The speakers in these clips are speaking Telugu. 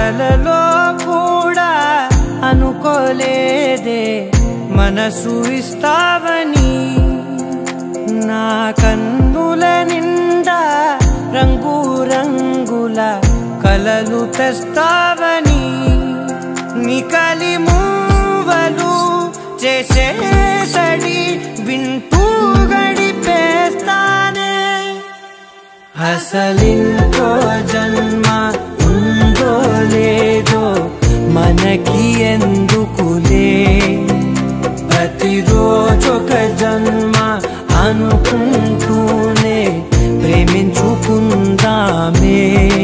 కలలో కూడా అనుకోలేదే మనసు ఇస్తావని నా కన్నుల నిండా రంగు రంగుల కలలు తెస్తావని నికలి మూవలు చేసేసడి వింటూ గడిపేస్తానే అసలింకో జన్మ ఉందో లేదో మనకి ఎందుకులే ప్రతిరోజొక జన్మ అనుకుంటూనే ప్రేమించుకుందామే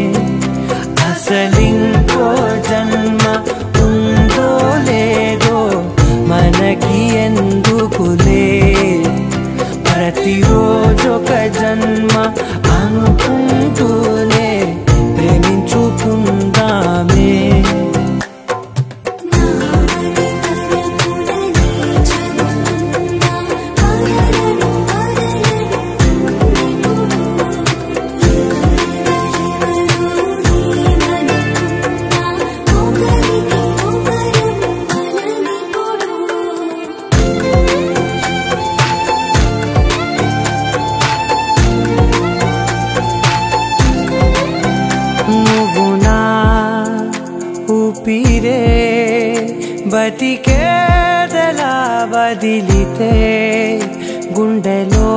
అసలింకో జన్మ ఉందో లేదో మనకి ఎందుకులే ప్రతిరోజొక జన్మ అనుకుంటూనే ప్రేమించుకుందామే నామది తరపుననే చదువుతున్నా అరలను అరలను నిపుడు ఎవరెవరు నేననుకున్నా ఒకరికి ఒకరం అలనిపుడు నువ్వు నా ఊపిరే బతికేదలా వదిలితే గుండెలో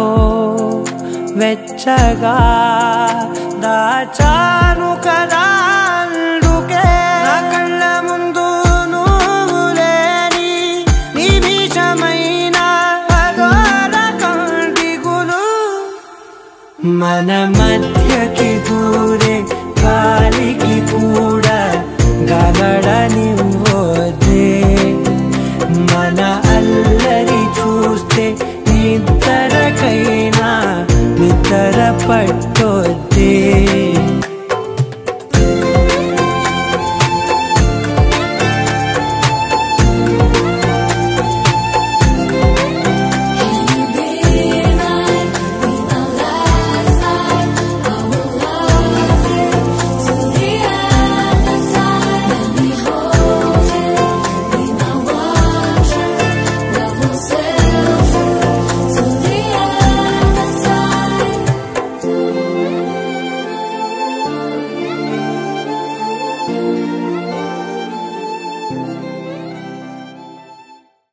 వెచ్చగా దాచాను కదా అందుకే నా కళ్ళ ముందు నువ్వు లేని నిమిషమైన అఘోర కంటిగులు మన మధ్యకి దూరే